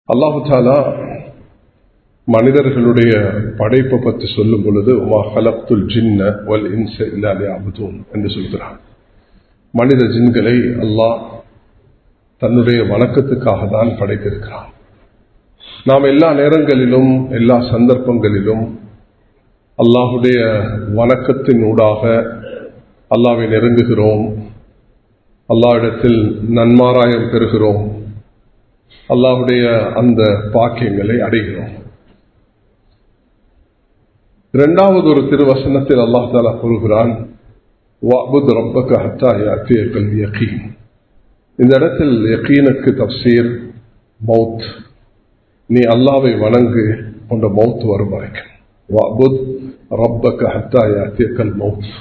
அல்லாஹு தாலா மனிதர்களுடைய படைப்பை பற்றி சொல்லும் பொழுது உமா ஹலப்துல் ஜின்ன வல் இன்ச இல்லாலே அபுதூன் என்று சொல்கிறான் மனித ஜின்களை அல்லாஹ் தன்னுடைய வணக்கத்துக்காக தான் படைத்திருக்கிறான் நாம் எல்லா நேரங்களிலும் எல்லா சந்தர்ப்பங்களிலும் அல்லாஹுடைய வணக்கத்தின் ஊடாக அல்லாவை நெருங்குகிறோம் அல்லாவிடத்தில் நன்மாராயம் பெறுகிறோம் அல்லாஹுடைய அந்த பாக்கியங்களை அடைகிறோம் இரண்டாவது ஒரு திருவசனத்தில் அல்லாஹ் தாலா கூறுகிறான் இந்த இடத்தில் யக்கீனுக்கு தப்சீர் மவுத் நீ அல்லாவை வணங்கு கொண்ட மவுத் வரும் வரைக்கும் வாபுத் ரப்பக ஹத்தா யாத்தியக்கல் மவுத்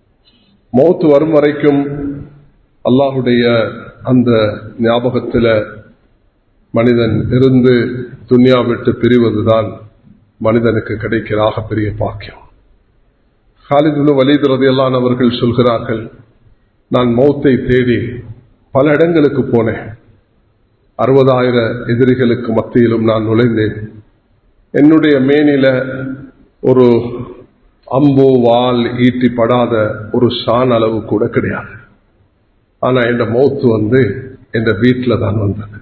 மவுத் வரும் வரைக்கும் அல்லாஹுடைய அந்த ஞாபகத்தில் மனிதன் இருந்து துன்யா விட்டு பிரிவதுதான் மனிதனுக்கு கிடைக்கிற பெரிய பாக்கியம் ஹாலிதுனு வலிதுறதையெல்லாம் அவர்கள் சொல்கிறார்கள் நான் மௌத்தை தேடி பல இடங்களுக்கு போனேன் அறுபதாயிர எதிரிகளுக்கு மத்தியிலும் நான் நுழைந்தேன் என்னுடைய மேனில ஒரு அம்பு வால் ஈட்டி படாத ஒரு சான் அளவு கூட கிடையாது ஆனா என் மௌத்து வந்து என் வீட்டில் தான் வந்தது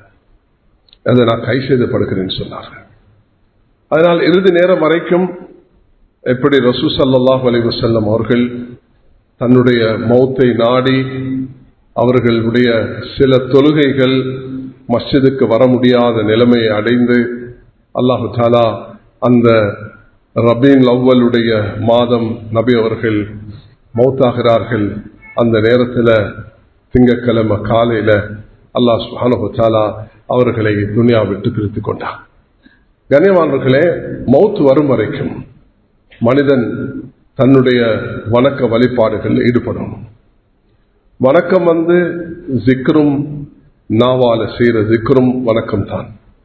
அதை நான் கை செய்தப்படுகிறேன்னு சொன்னார்கள் அதனால் இறுதி நேரம் வரைக்கும் எப்படி ரசூ சல்லாஹ் அலிவசல்லம் அவர்கள் தன்னுடைய மௌத்தை நாடி அவர்களுடைய சில தொழுகைகள் மஸ்ஜிதுக்கு வர முடியாத நிலைமையை அடைந்து அல்லாஹு தாலா அந்த ரபீன் லவ்வலுடைய மாதம் நபி அவர்கள் மௌத்தாகிறார்கள் அந்த நேரத்தில் திங்கக்கிழமை காலையில் அல்லாஹ் சுஹானு தாலா அவர்களை துனியா விட்டு பிரித்து கொண்டார் கண்ணியமானவர்களே மவுத் வரும் வரைக்கும் மனிதன் தன்னுடைய வணக்க வழிபாடுகள் ஈடுபடும் வணக்கம் வந்து ஜிக்ரும் நாவால செய்யற ஜிக்ரும் வணக்கம் தான்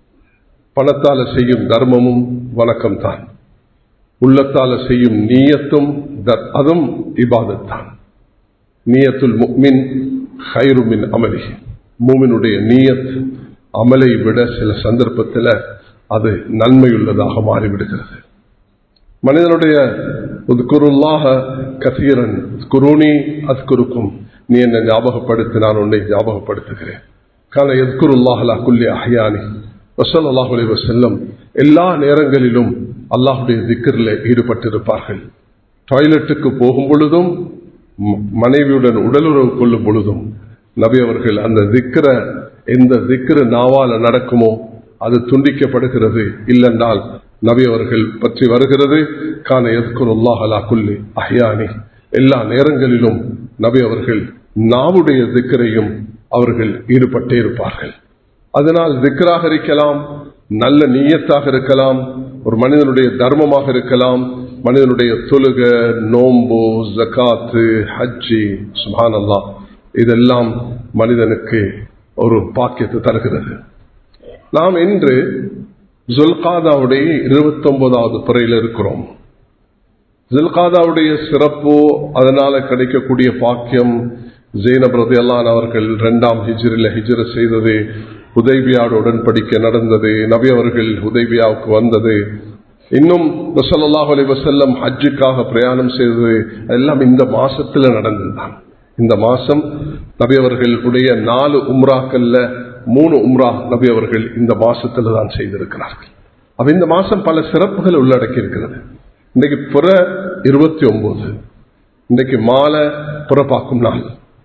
பணத்தால செய்யும் தர்மமும் வணக்கம் தான் உள்ளத்தால செய்யும் நீயத்தும் அதுவும் இபாதத் தான் நீயத்துல் முக்மின் ஹைருமின் அமலி மூமினுடைய நீயத் அமலை விட சில சந்தர்ப்பத்தில் அது நன்மையுள்ளதாக மாறிவிடுகிறது மனிதனுடைய குருல்லாக கசீரன் குருணி அஸ்குருக்கும் நீ என்னை ஞாபகப்படுத்தி நான் உன்னை ஞாபகப்படுத்துகிறேன் கால எத்குருல்லாஹலா குல்லி அஹ்யானி வசல் அல்லாஹுலே வசல்லம் எல்லா நேரங்களிலும் அல்லாஹுடைய திக்கரில் ஈடுபட்டிருப்பார்கள் டாய்லெட்டுக்கு போகும் பொழுதும் மனைவியுடன் உடலுறவு கொள்ளும் பொழுதும் நபி அவர்கள் அந்த திக்கர எந்த திக்கரு நாவால நடக்குமோ அது துண்டிக்கப்படுகிறது இல்லென்றால் நபி அவர்கள் பற்றி வருகிறது கான எதுக்குல்லாஹலா குல்லி அஹ்யானி எல்லா நேரங்களிலும் நபி அவர்கள் நாவுடைய திக்கரையும் அவர்கள் ஈடுபட்டே இருப்பார்கள் அதனால் திக்கராக இருக்கலாம் நல்ல நீயத்தாக இருக்கலாம் ஒரு மனிதனுடைய தர்மமாக இருக்கலாம் மனிதனுடைய தொழுக நோம்பு ஜக்காத்து ஹஜ்ஜி சுபான் அல்லா இதெல்லாம் மனிதனுக்கு ஒரு பாக்கியத்தை தருகிறது நாம் இன்று ஜுல்காதாவுடைய இருபத்தி ஒன்பதாவது துறையில் இருக்கிறோம் ஜுல்காதாவுடைய சிறப்பு அதனால கிடைக்கக்கூடிய பாக்கியம் ஜெயினப் ரதையல்லான் அவர்கள் இரண்டாம் ஹிஜ்ரில் ஹிஜ்ர செய்தது உதய்பியாடு உடன்படிக்கை நடந்தது நபி அவர்கள் உதய்பியாவுக்கு வந்தது இன்னும் வசல்லாஹ் அலி வசல்லம் ஹஜ்ஜுக்காக பிரயாணம் செய்தது எல்லாம் இந்த மாசத்துல நடந்ததுதான் இந்த மாசம் நபி அவர்களுடைய நாலு உம்ராக்கல்ல மூணு உம்ரா நபி அவர்கள் இந்த மாசத்துல தான் செய்திருக்கிறார்கள் அப்ப இந்த மாசம் பல சிறப்புகள் உள்ளடக்கி இருக்கிறது இன்னைக்கு புற இருபத்தி ஒன்பது இன்னைக்கு மாலை புறப்பாக்கும் நாள்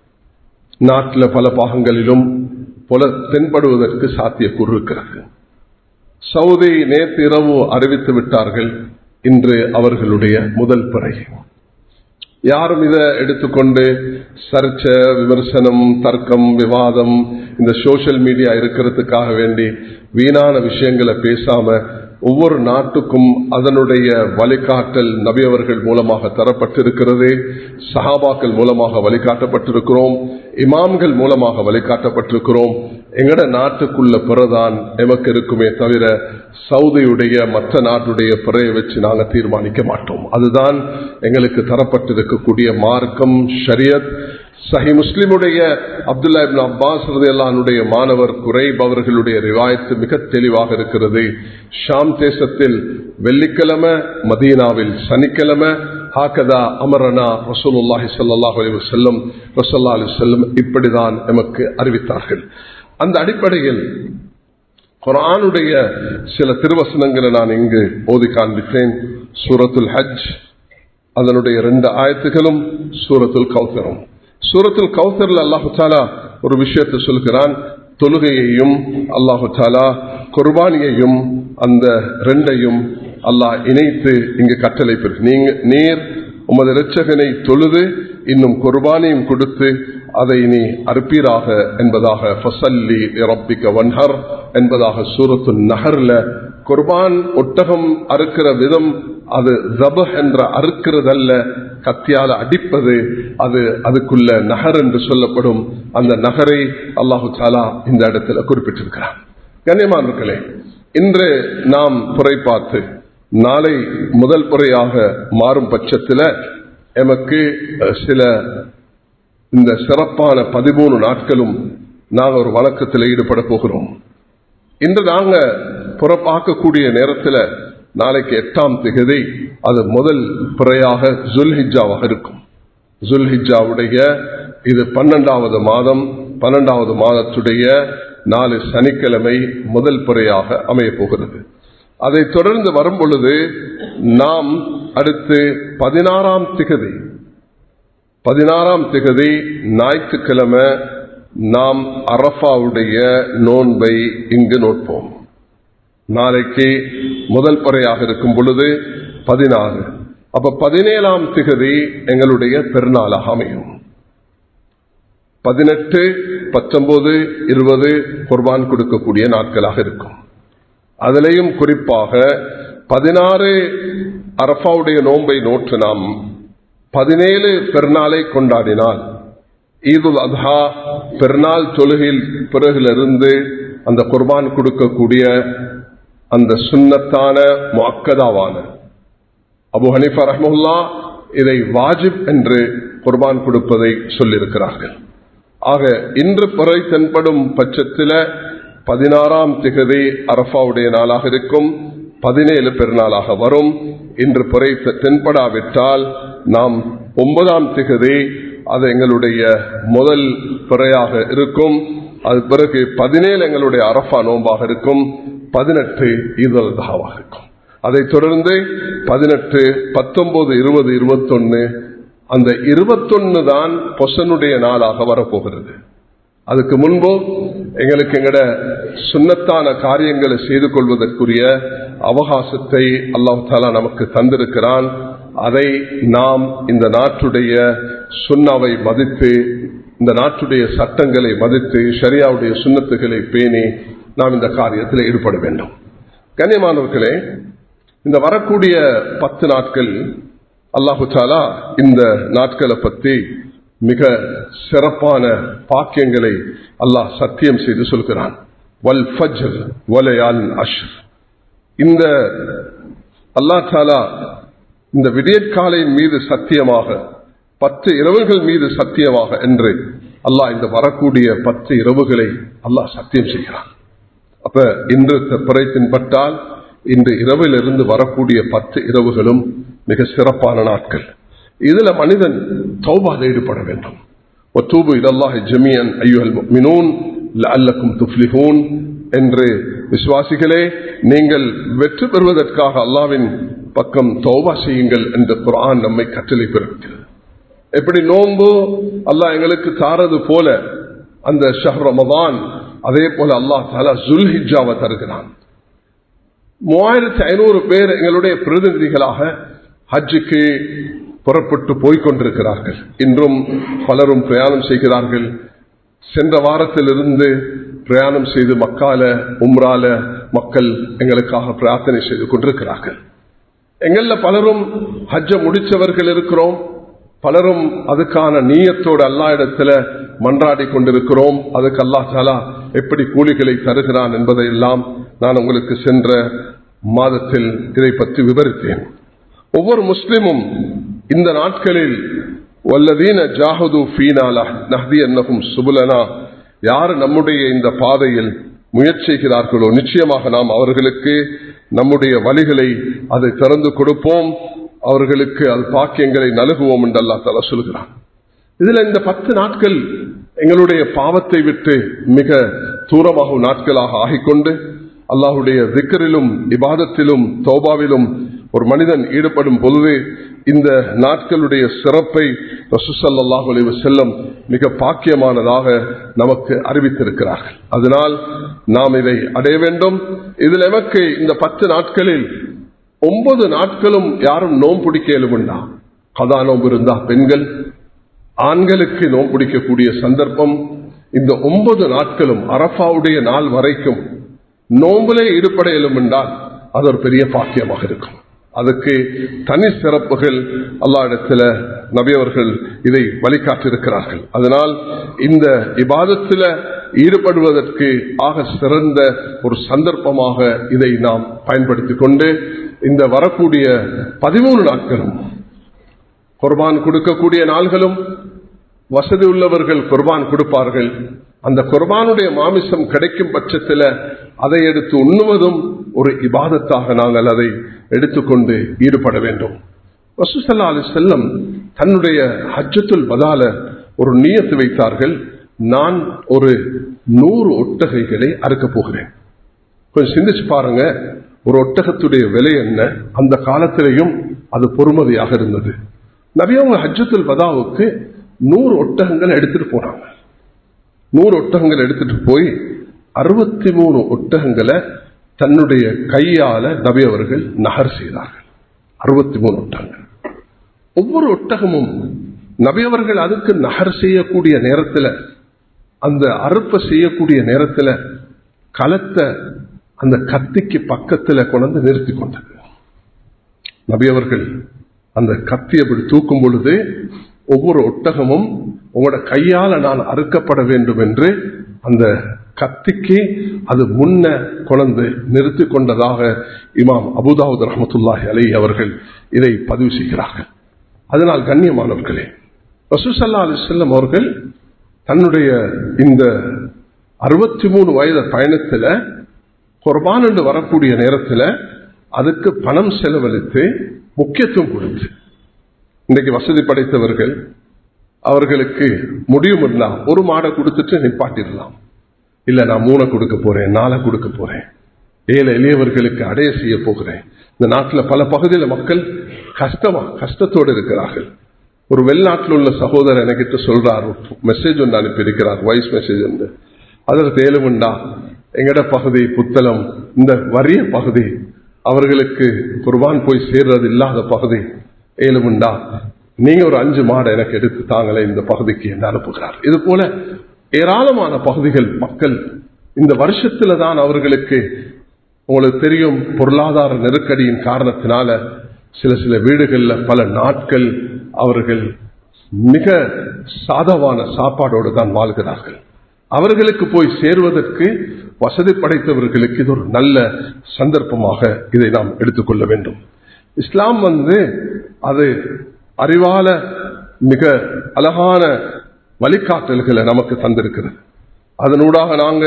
நாட்டில் பல பாகங்களிலும் புல தென்படுவதற்கு சாத்தியக்கூறு இருக்கிறது சவுதி நேற்று இரவு அறிவித்து விட்டார்கள் இன்று அவர்களுடைய முதல் பிறை யாரும் இதை எடுத்துக்கொண்டு சர்ச்ச விமர்சனம் தர்க்கம் விவாதம் இந்த சோசியல் மீடியா இருக்கிறதுக்காக வேண்டி வீணான விஷயங்களை பேசாம ஒவ்வொரு நாட்டுக்கும் அதனுடைய வழிகாட்டல் நபியவர்கள் மூலமாக தரப்பட்டிருக்கிறது சஹாபாக்கள் மூலமாக வழிகாட்டப்பட்டிருக்கிறோம் இமாம்கள் மூலமாக வழிகாட்டப்பட்டிருக்கிறோம் எங்கட நாட்டுக்குள்ள பிறதான் எமக்கு இருக்குமே தவிர சவுதியுடைய மற்ற நாட்டுடைய பிறையை வச்சு நாங்க தீர்மானிக்க மாட்டோம் அதுதான் எங்களுக்கு தரப்பட்டிருக்கக்கூடிய மார்க்கம் ஷரியத் சஹி முஸ்லிமுடைய அப்துல்லா இப்னு அப்பாஸ் ரதியல்லானுடைய மாணவர் குறைப் அவர்களுடைய ரிவாயத்து மிக தெளிவாக இருக்கிறது ஷாம் தேசத்தில் வெள்ளிக்கிழமை மதீனாவில் சனிக்கிழமை ஹாக்கதா அமரனா ரசூலுல்லாஹி ஸல்லல்லாஹு அலைஹி வஸல்லம் ரசூலுல்லாஹி அலைஹி வஸல்லம் இப்படிதான் நமக்கு அறிவித்தார்கள் அந்த அடிப்படையில் குர்ஆனுடைய சில திருவசனங்களை நான் இங்கு ஓதி காண்பித்தேன் சூரத்துல் ஹஜ் அதனுடைய ரெண்டு ஆயத்துகளும் சூரத்துல் கௌசரும் சூரத்துல் கௌசர்ல அல்லாஹு தாலா ஒரு விஷயத்தை சொல்கிறான் தொழுகையையும் அல்லாஹு தாலா குர்பானியையும் அந்த ரெண்டையும் அல்லாஹ் இணைத்து இங்கு கட்டளை பெறு நீங்க நீர் உமது இரட்சகனை தொழுது இன்னும் குர்பானையும் கொடுத்து அதை நீ அறுப்பீராக என்பதாக ஃபசல்லி ரப்பிக்க வன்ஹர் என்பதாக சூரத்து நகர்ல குர்பான் ஒட்டகம் அறுக்கிற விதம் அது ஜப என்ற அறுக்கிறதல்ல கத்தியால அடிப்பது அது அதுக்குள்ள நகர் என்று சொல்லப்படும் அந்த நகரை அல்லாஹு தாலா இந்த இடத்துல குறிப்பிட்டிருக்கிறார் கண்ணியமானவர்களே இன்று நாம் புரை பார்த்து நாளை முதல் முறையாக மாறும் பட்சத்தில் எமக்கு சில இந்த சிறப்பான பதிமூணு நாட்களும் நாங்கள் ஒரு வழக்கத்தில் ஈடுபட போகிறோம் இன்று நாங்க புறப்பாக்கக்கூடிய நேரத்தில் நாளைக்கு எட்டாம் திகதி அது முதல் பிறையாக ஜுல்ஹிஜாவாக இருக்கும் ஜுல்ஹிஜாவுடைய இது பன்னெண்டாவது மாதம் பன்னெண்டாவது மாதத்துடைய நாலு சனிக்கிழமை முதல் பிறையாக அமைய போகிறது அதை தொடர்ந்து வரும் பொழுது நாம் அடுத்து பதினாறாம் திகதி பதினாறாம் திகதி ஞாயிற்றுக்கிழமை நாம் அரஃபாவுடைய நோன்பை இங்கு நோட்போம் நாளைக்கு முதல் பறையாக இருக்கும் பொழுது பதினாறு அப்ப பதினேழாம் திகதி எங்களுடைய பெருநாளாக அமையும் பதினெட்டு பத்தொன்பது இருபது குர்பான் கொடுக்கக்கூடிய நாட்களாக இருக்கும் அதிலையும் குறிப்பாக பதினாறு அரஃபாவுடைய நோன்பை நோற்று நாம் பதினேழு பெருநாளை கொண்டாடினால் ஈதுல் அத்ஹா பெருநாள் தொழுகையில் பிறகிலிருந்து அந்த குர்பான் கொடுக்கக்கூடிய அந்த சுண்ணத்தான முக்கதாவான அபு ஹனிஃபா ரஹமுல்லா இதை வாஜிப் என்று குர்பான் கொடுப்பதை சொல்லியிருக்கிறார்கள் ஆக இன்று பிறை தென்படும் பட்சத்தில் பதினாறாம் திகதி அரஃபாவுடைய நாளாக இருக்கும் பதினேழு பெருநாளாக வரும் இன்று பிறை தென்படாவிட்டால் நாம் ஒன்பதாம் திகதி அது எங்களுடைய முதல் பிறையாக இருக்கும் அது பிறகு பதினேழு எங்களுடைய அரஃபா நோம்பாக இருக்கும் பதினெட்டு ஈதல் தகாவாக இருக்கும் அதை தொடர்ந்து பதினெட்டு பத்தொன்பது இருபது இருபத்தொன்னு அந்த இருபத்தொன்னு தான் பொசனுடைய நாளாக வரப்போகிறது அதுக்கு முன்பு எங்களுக்கு எங்கட சுண்ணத்தான காரியங்களை செய்து கொள்வதற்குரிய அவகாசத்தை அல்லாஹ் தாலா நமக்கு தந்திருக்கிறான் அதை நாம் இந்த நாட்டுடைய சுண்ணாவை மதித்து இந்த நாட்டுடைய சட்டங்களை மதித்து ஷரியாவுடைய சுண்ணத்துகளை பேணி நாம் இந்த காரியத்தில் ஈடுபட வேண்டும் கண்ணியமானவர்களே இந்த வரக்கூடிய பத்து நாட்கள் அல்லாஹு தாலா இந்த நாட்களை பற்றி மிக சிறப்பான பாக்கியங்களை அல்லாஹ் சத்தியம் செய்து சொல்கிறான் வல் ஃபஜ்ர் வலையால் அஷ்ர் இந்த அல்லா தாலா இந்த விடியற்காலையின் மீது சத்தியமாக பத்து இரவுகள் மீது சத்தியமாக என்று அல்லாஹ் இந்த வரக்கூடிய பத்து இரவுகளை அல்லாஹ் சத்தியம் செய்கிறான் அப்ப இன்று பிறை பின்பற்றால் இன்று இரவிலிருந்து வரக்கூடிய பத்து இரவுகளும் மிக சிறப்பான நாட்கள் இதுல மனிதன் தௌபாத ஈடுபட வேண்டும் ஒத்தூபு இதல்லாஹி ஜமியன் ஐயுல் மினூன் அல்லக்கும் துஃப்லிஹூன் என்று விசுவாசிகளே நீங்கள் வெற்றி பெறுவதற்காக அல்லாவின் பக்கம் தௌபா செய்யுங்கள் என்று குரான் நம்மை கட்டளை பிறக்கிறது எப்படி நோன்பு அல்லாஹ் எங்களுக்கு தாரது போல அந்த ஷஹ் ரமதான் அதே போல அல்லாஹ் தாலா ஜுல்ஹிஜாவை தருகிறான் மூவாயிரத்தி ஐநூறு பேர் எங்களுடைய பிரதிநிதிகளாக ஹஜ்ஜுக்கு புறப்பட்டு போய்கொண்டிருக்கிறார்கள் இன்றும் பலரும் பிரயாணம் செய்கிறார்கள் சென்ற வாரத்திலிருந்து பிரயாணம் செய்து மக்கால உம்ரால மக்கள் எங்களுக்காக பிரார்த்தனை செய்து கொண்டிருக்கிறார்கள் எங்கள பலரும் ஹஜ்ஜ முடிச்சவர்கள் இருக்கிறோம் பலரும் அதுக்கான நீயத்தோடு அல்லா இடத்துல மன்றாடி கொண்டிருக்கிறோம் அதுக்கு அல்லா தாலா எப்படி கூலிகளை தருகிறான் என்பதையெல்லாம் நான் உங்களுக்கு சென்ற மாதத்தில் இதை பற்றி விவரித்தேன் ஒவ்வொரு முஸ்லிமும் இந்த நாட்களில் வல்லதீன ஜாஹது ஃபீனாலா நஹ்தி என்னகும் சுபுலனா யார் நம்முடைய இந்த பாதையில் முயற்சிக்கிறார்களோ நிச்சயமாக நாம் அவர்களுக்கு நம்முடைய வழிகளை அதை திறந்து கொடுப்போம் அவர்களுக்கு அது பாக்கியங்களை நல்குவோம் என்று அல்லா தலா சொல்கிறான் இதுல இந்த பத்து நாட்கள் எங்களுடைய பாவத்தை விட்டு மிக தூரமாகும் நாட்களாக ஆகிக்கொண்டு அல்லாஹுடைய திக்கரிலும் இபாதத்திலும் தௌபாவிலும் ஒரு மனிதன் ஈடுபடும் பொழுது இந்த நாட்களுடைய சிறப்பை ரசூசல்லாஹு அலைவு செல்லம் மிக பாக்கியமானதாக நமக்கு அறிவித்திருக்கிறார்கள் அதனால் நாம் இதை அடைய வேண்டும் இதில் எமக்கு இந்த பத்து நாட்களில் ஒன்பது நாட்களும் யாரும் நோம் பிடிக்க எழுமுண்டா கதா நோம்பு இருந்தா பெண்கள் ஆண்களுக்கு நோம் பிடிக்கக்கூடிய சந்தர்ப்பம் இந்த ஒன்பது நாட்களும் அரபாவுடைய நாள் வரைக்கும் நோம்பிலே ஈடுபட எழுமென்றால் அது ஒரு பெரிய பாக்கியமாக இருக்கும் அதுக்கு தனி சிறப்புகள் அல்லா இடத்துல நபியவர்கள் இதை வழிகாட்டிருக்கிறார்கள் அதனால் இந்த இபாதத்தில் ஈடுபடுவதற்கு ஆக சிறந்த ஒரு சந்தர்ப்பமாக இதை நாம் பயன்படுத்திக் கொண்டு இந்த வரக்கூடிய பதிமூணு நாட்களும் குர்பான் கொடுக்கக்கூடிய நாள்களும் வசதி உள்ளவர்கள் குர்பான் கொடுப்பார்கள் அந்த குர்பானுடைய மாமிசம் கிடைக்கும் பட்சத்தில் அதை எடுத்து உண்ணுவதும் ஒரு இபாதத்தாக நாங்கள் அதை எடுத்துக்கொண்டு ஈடுபட வேண்டும் வசுசல்லா அலி செல்லம் தன்னுடைய ஹஜ்ஜத்துல் பதால ஒரு நீயத்து வைத்தார்கள் நான் ஒரு நூறு ஒட்டகைகளை அறுக்கப் போகிறேன் கொஞ்சம் சிந்திச்சு பாருங்க ஒரு ஒட்டகத்துடைய விலை என்ன அந்த காலத்திலேயும் அது பொறுமதியாக இருந்தது நபியவங்க ஹஜ்ஜத்துல் பதாவுக்கு நூறு ஒட்டகங்கள் எடுத்துட்டு போனாங்க நூறு ஒட்டகங்கள் எடுத்துட்டு போய் அறுபத்தி மூணு ஒட்டகங்களை தன்னுடைய கையால நபி அவர்கள் நகர் செய்தார்கள் அறுபத்தி மூணு ஒட்டகங்கள் ஒவ்வொரு ஒட்டகமும் நபி அவர்கள் அதுக்கு நகர் செய்யக்கூடிய நேரத்தில் அந்த அறுப்பை செய்யக்கூடிய நேரத்தில் களத்தை அந்த கத்திக்கு பக்கத்தில் கொண்டு நிறுத்தி கொண்டது நபி அவர்கள் அந்த கத்தி அப்படி தூக்கும் பொழுது ஒவ்வொரு ஒட்டகமும் உங்களோட கையால நான் அறுக்கப்பட வேண்டும் என்று அந்த கத்திக்கு அது முன்ன கொண்டு நிறுத்தி கொண்டதாக இமாம் அபுதாவுத் ரஹமத்துல்லாஹி அலை அவர்கள் இதை பதிவு செய்கிறார்கள் அதனால் கண்ணியமானவர்களே ரசூசல்லா அலி செல்லம் அவர்கள் தன்னுடைய இந்த அறுபத்தி மூணு வயது பயணத்தில் குர்பான் என்று வரக்கூடிய நேரத்தில் அதுக்கு பணம் செலவழித்து முக்கியத்துவம் கொடுத்து இன்றைக்கு வசதி படைத்தவர்கள் அவர்களுக்கு முடியும் இருந்தா ஒரு மாடை கொடுத்துட்டு நிப்பாட்டிடலாம் இல்ல நான் மூணை கொடுக்க போறேன் நாளை கொடுக்க போறேன் ஏழை எளியவர்களுக்கு அடைய செய்ய போகிறேன் இந்த நாட்டில் பல பகுதியில் மக்கள் கஷ்டமா கஷ்டத்தோடு இருக்கிறார்கள் ஒரு வெளிநாட்டில் உள்ள சகோதரர் எனக்கிட்ட சொல்றார் மெசேஜ் ஒன்று அனுப்பியிருக்கிறார் வாய்ஸ் மெசேஜ் ஒன்று அதற்கு ஏழுமண்டா எங்கட பகுதி புத்தளம் இந்த வறிய பகுதி அவர்களுக்கு குர்பான் போய் சேர்றது இல்லாத பகுதி ஏழுமுண்டா நீங்க ஒரு அஞ்சு மாடை எனக்கு எடுத்து தாங்களே இந்த பகுதிக்கு என்று அனுப்புகிறார் இது போல ஏராளமான பகுதிகள் மக்கள் இந்த வருஷத்துல தான் அவர்களுக்கு உங்களுக்கு தெரியும் பொருளாதார நெருக்கடியின் காரணத்தினால சில சில வீடுகளில் பல நாட்கள் அவர்கள் மிக சாதவான சாப்பாடோடு தான் வாழ்கிறார்கள் அவர்களுக்கு போய் சேர்வதற்கு வசதி படைத்தவர்களுக்கு இது ஒரு நல்ல சந்தர்ப்பமாக இதை நாம் எடுத்துக்கொள்ள வேண்டும் இஸ்லாம் வந்து அது அறிவால மிக அழகான வழிகாட்டல்களை நமக்கு தந்திருக்கிறது அதனூடாக நாங்க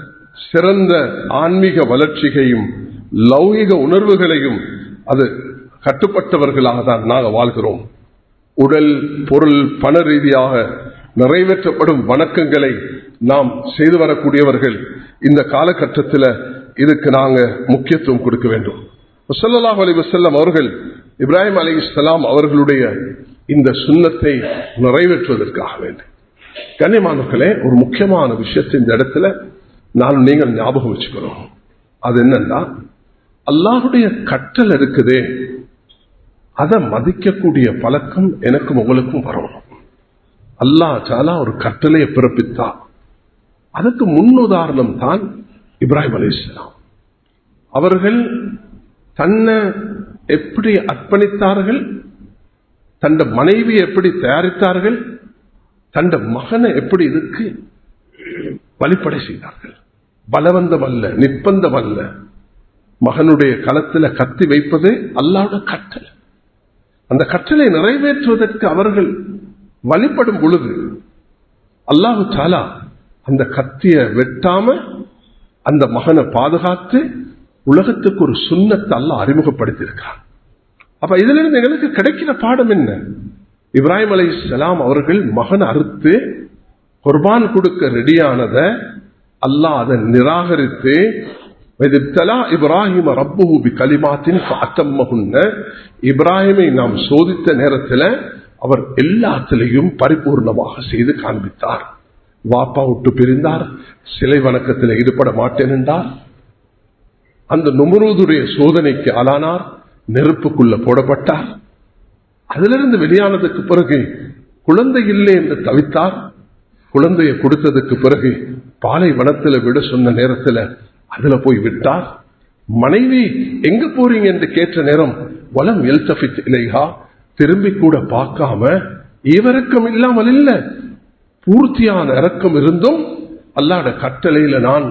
சிறந்த ஆன்மீக வளர்ச்சியையும் லௌகிக உணர்வுகளையும் அது கட்டுப்பட்டவர்களாக தான் நாங்கள் வாழ்கிறோம் உடல் பொருள் பண ரீதியாக நிறைவேற்றப்படும் வணக்கங்களை நாம் செய்து வரக்கூடியவர்கள் இந்த காலகட்டத்தில் இதுக்கு நாங்க முக்கியத்துவம் கொடுக்க வேண்டும் சொல்லலாஹ் அலி வசல்லம் அவர்கள் இப்ராஹிம் அலி இஸ்லாம் அவர்களுடைய இந்த சுண்ணத்தை நிறைவேற்றுவதற்காக வேண்டும் கண்ணியமானவர்களே ஒரு முக்கியமான விஷயத்தை இந்த இடத்துல நான் நீங்கள் ஞாபகம் வச்சுக்கிறோம் அது என்னன்னா அல்லாஹுடைய கட்டல் இருக்குதே அதை மதிக்கக்கூடிய பழக்கம் எனக்கும் உங்களுக்கும் வரணும் அல்லாஹ் சாலா ஒரு கட்டளையை பிறப்பித்தா அதுக்கு முன்னுதாரணம் தான் இப்ராஹிம் அலி இஸ்லாம் அவர்கள் தன்னை எப்படி அர்ப்பணித்தார்கள் தந்த மனைவியை எப்படி தயாரித்தார்கள் தந்த மகனை எப்படி இதுக்கு வழிபடை செய்தார்கள் பலவந்தம் அல்ல நிர்பந்தம் அல்ல மகனுடைய களத்தில் கத்தி வைப்பது அல்லாவோட கட்டளை அந்த கட்டளை நிறைவேற்றுவதற்கு அவர்கள் வழிபடும் பொழுது அல்லாஹு தாலா அந்த கத்திய வெட்டாம அந்த மகனை பாதுகாத்து உலகத்துக்கு ஒரு சுண்ணத்தை அல்லாஹ் அறிமுகப்படுத்தி இருக்கிறான் அப்ப இதுல இருந்து எங்களுக்கு கிடைக்கிற பாடம் என்ன இப்ராஹிம் அலை சலாம் அவர்கள் மகன் அறுத்து குர்பான் கொடுக்க ரெடியானத அல்லாஹ் அதை நிராகரித்து இப்ராஹிம் ரப்புஹூபி கலிமாத்தின் அத்தம்மகுன்ன இப்ராஹிமை நாம் சோதித்த நேரத்தில் அவர் எல்லாத்திலையும் பரிபூர்ணமாக செய்து காண்பித்தார் வாப்பா விட்டு பிரிந்தார் சிலை வணக்கத்தில் ஈடுபட மாட்டேன் என்றார் அந்த நுமரூதுடைய சோதனைக்கு ஆளானார் நெருப்புக்குள்ள போடப்பட்டார் அதிலிருந்து வெளியானதுக்கு பிறகு குழந்தை இல்லை என்று தவித்தார் குழந்தையை கொடுத்ததுக்கு பிறகு பாலை வனத்தில் விட சொன்ன நேரத்தில் அதுல போய் விட்டார் மனைவி எங்க போறீங்க என்று கேட்ட நேரம் வலம் எல்சபித் இலைகா திரும்பி கூட பார்க்காம ஈவரக்கம் இல்லாமல் இல்ல பூர்த்தியான இறக்கம் இருந்தும் அல்லாட கட்டளையில நான்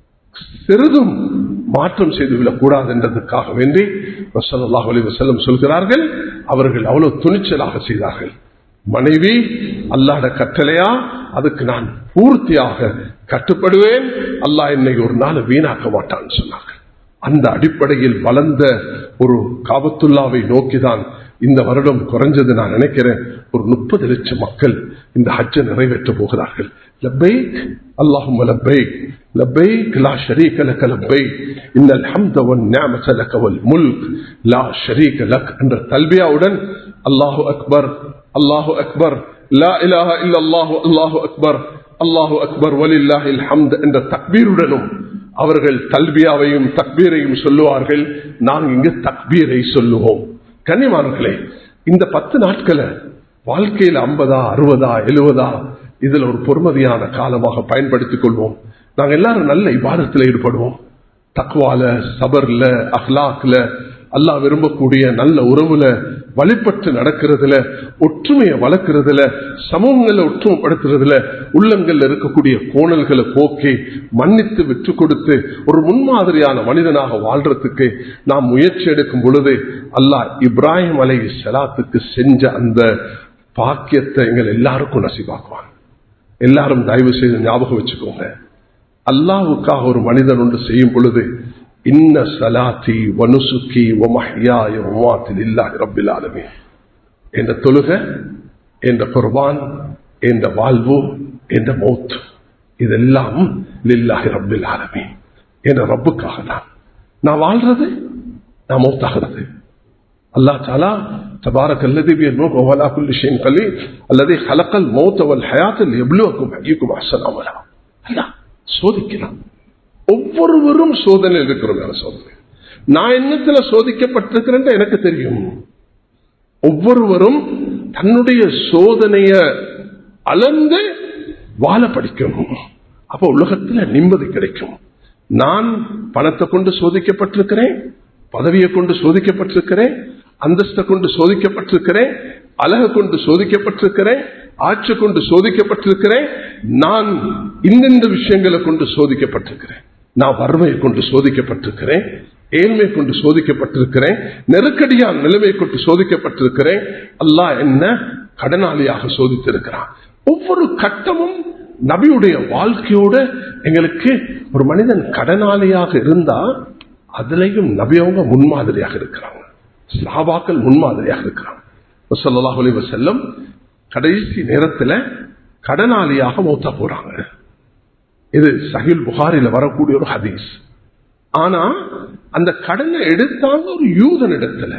சிறிதும் மாற்றம் செய்துவிடக் கூடாது என்றதுக்காக வேண்டி வசல்லாஹ் அலி வசல்லம் சொல்கிறார்கள் அவர்கள் அவ்வளவு துணிச்சலாக செய்தார்கள் மனைவி அல்லாட கட்டளையா அதுக்கு நான் பூர்த்தியாக கட்டுப்படுவேன் அல்லாஹ் என்னை ஒரு நாள் வீணாக்க மாட்டான்னு சொன்னார்கள் அந்த அடிப்படையில் வளர்ந்த ஒரு காபத்துல்லாவை நோக்கிதான் இந்த வருடம் குறைஞ்சது நான் நினைக்கிறேன் ஒரு முப்பது லட்சம் மக்கள் இந்த ஹஜ்ஜை நிறைவேற்ற போகிறார்கள் லப்பைக் அல்லாஹும் லப்பைக் லப்பைக் லா ஷரீக லக லப்பைக் இன்னல் ஹம்த வன் நிஅமத லக வல் முல்க் லா ஷரீக லக் என்ற தல்பியாவுடன் அல்லாஹு அக்பர் அல்லாஹு அக்பர் லா இலாஹ இல்லல்லாஹு அல்லாஹு அக்பர் அல்லாஹு அக்பர் வலில்லாஹில் ஹம்த் என்ற தக்பீருடனும் அவர்கள் தல்பியாவையும் தக்பீரையும் சொல்லுவார்கள் நாங்கள் இங்கு தக்பீரை சொல்லுவோம் கன்னிமார்களே இந்த பத்து நாட்களை வாழ்க்கையில் ஐம்பதா அறுபதா எழுபதா இதுல ஒரு பொறுமதியான காலமாக பயன்படுத்திக் கொள்வோம் நாங்கள் எல்லாரும் நல்ல இபாதத்தில் ஈடுபடுவோம் தக்வால சபர்ல அஹ்லாக்ல அல்லாஹ் விரும்பக்கூடிய நல்ல உறவுல வழிபட்டு நடக்கிறதுல ஒற்றுமையை வளர்க்கறதுல சமூகங்களை ஒற்றுமைப்படுத்துறதுல உள்ளங்கள்ல இருக்கக்கூடிய கோணல்களை போக்கி மன்னித்து விட்டு கொடுத்து ஒரு முன்மாதிரியான மனிதனாக வாழ்றதுக்கு நாம் முயற்சி எடுக்கும் பொழுது அல்லாஹ் இப்ராஹிம் அலை சலாத்துக்கு செஞ்ச அந்த பாக்கியத்தை எங்கள் எல்லாருக்கும் நசிபாக்குவான் எல்லாரும் தயவு செய்து ஞாபகம் வச்சுக்கோங்க அல்லாவுக்காக ஒரு மனிதன் ஒன்று செய்யும் பொழுது இன்ன சலாத்தி வனுசுக்கி ஒமஹியாய ஒமாத்தில் இல்லாஹி ரப்பில் ஆலமீன் என்ற தொழுக என்ற குர்பான் என்ற வாழ்வு என்ற மௌத் இதெல்லாம் லில்லாஹி ரப்பில் ஆலமீன் என்ற ரப்புக்காக தான் நான் வாழ்றது நான் மௌத்தாகிறது அல்லாஹ் தாலா تبارك الذي بيده الملك وهو على كل شيء قدير الذي خلق الموت والحياة ليبلوكم أيكم أحسن عملا அல்லாஹ் சோதிக்கிறான் ஒவ்வொருவரும் சோதனையில் இருக்கிறோம் வேற சோதனை நான் என்னத்துல சோதிக்கப்பட்டிருக்கிறேன் எனக்கு தெரியும் ஒவ்வொருவரும் தன்னுடைய சோதனைய அளந்து வாழ படிக்கணும் அப்ப உலகத்துல நிம்மதி கிடைக்கும் நான் பணத்தை கொண்டு சோதிக்கப்பட்டிருக்கிறேன் பதவியை கொண்டு சோதிக்கப்பட்டிருக்கிறேன் அந்தஸ்தை கொண்டு சோதிக்கப்பட்டிருக்கிறேன் அழக கொண்டு சோதிக்கப்பட்டிருக்கிறேன் ஆட்சி கொண்டு சோதிக்கப்பட்டிருக்கிறேன் நான் இந்தந்த விஷயங்களை கொண்டு சோதிக்கப்பட்டிருக்கிறேன் நான் வறுமையை கொண்டு சோதிக்கப்பட்டிருக்கிறேன் ஏழ்மை கொண்டு சோதிக்கப்பட்டிருக்கிறேன் நெருக்கடியான நிலைமை கொண்டு சோதிக்கப்பட்டிருக்கிறேன் அல்லாஹ் என்ன கடனாளியாக சோதித்திருக்கிறான் ஒவ்வொரு கட்டமும் நபியுடைய வாழ்க்கையோட எங்களுக்கு ஒரு மனிதன் கடனாளியாக இருந்தா அதுலயும் நபியவங்க முன்மாதிரியாக இருக்கிறாங்க சாபாக்கள் முன்மாதிரியாக இருக்கிறாங்க சொல்லலாஹ் செல்லம் கடைசி நேரத்தில் கடனாளியாக மௌத்தா போறாங்க இது சஹில் புகாரில வரக்கூடிய ஒரு ஹதீஸ் ஆனா அந்த கடனை எடுத்தாங்க ஒரு யூதன் இடத்துல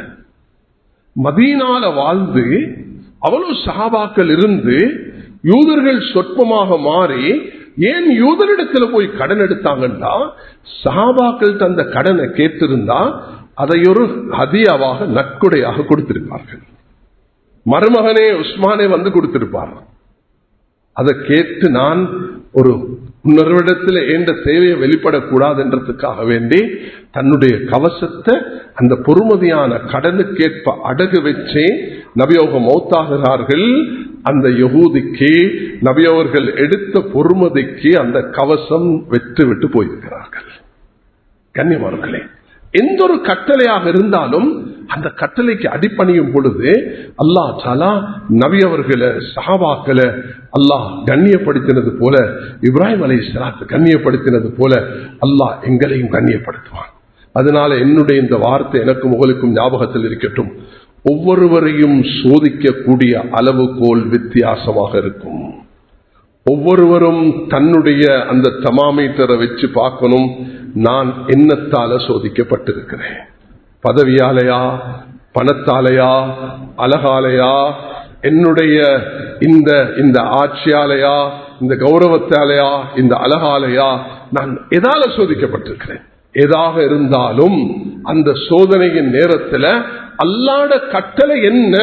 மதீனால வாழ்ந்து அவ்வளவு சகாபாக்கள் இருந்து யூதர்கள் சொற்பமாக மாறி ஏன் யூதரிடத்துல போய் கடன் எடுத்தாங்கன்னா சகாபாக்கள் தந்த கடனை கேட்டிருந்தா அதை ஒரு ஹதியாவாக நற்கொடையாக கொடுத்திருப்பார்கள் மருமகனே உஸ்மானே வந்து கொடுத்திருப்பார் அதை கேட்டு நான் ஒரு இன்னொருவிடத்தில் எந்த தேவையை வெளிப்படக்கூடாது என்றதுக்காக வேண்டி தன்னுடைய கவசத்தை அந்த பொறுமதியான கடனுக்கேற்ப அடகு வச்சே நபியோக மௌத்தாகிறார்கள் அந்த யகூதிக்கு நபியவர்கள் எடுத்த பொறுமதிக்கு அந்த கவசம் வெற்று விட்டு போயிருக்கிறார்கள் கன்னியமார்களே எந்த ஒரு கட்டளையாக இருந்தாலும் அந்த கட்டளைக்கு அடிப்பணியும் பொழுது அல்லாஹ் தாலா நபி அவர்களை சஹாபாக்களை அல்லாஹ் கண்ணியப்படுத்தினது போல இப்ராஹிம் அலை சலாத்து கண்ணியப்படுத்தினது போல அல்லாஹ் எங்களையும் கண்ணியப்படுத்துவான் அதனால என்னுடைய இந்த வார்த்தை எனக்கும் உங்களுக்கும் ஞாபகத்தில் இருக்கட்டும் ஒவ்வொருவரையும் சோதிக்கக்கூடிய அளவுகோல் வித்தியாசமாக இருக்கும் ஒவ்வொருவரும் தன்னுடைய அந்த தமாமீட்டரை வச்சு பார்க்கணும் நான் என்னத்தால சோதிக்கப்பட்டிருக்கிறேன் பதவியாலையா பணத்தாலையா அழகாலையா என்னுடைய இந்த இந்த ஆட்சியாலையா இந்த கௌரவத்தாலையா இந்த அழகாலையா நான் எதால சோதிக்கப்பட்டிருக்கிறேன் எதாக இருந்தாலும் அந்த சோதனையின் நேரத்தில் அல்லாட கட்டளை என்ன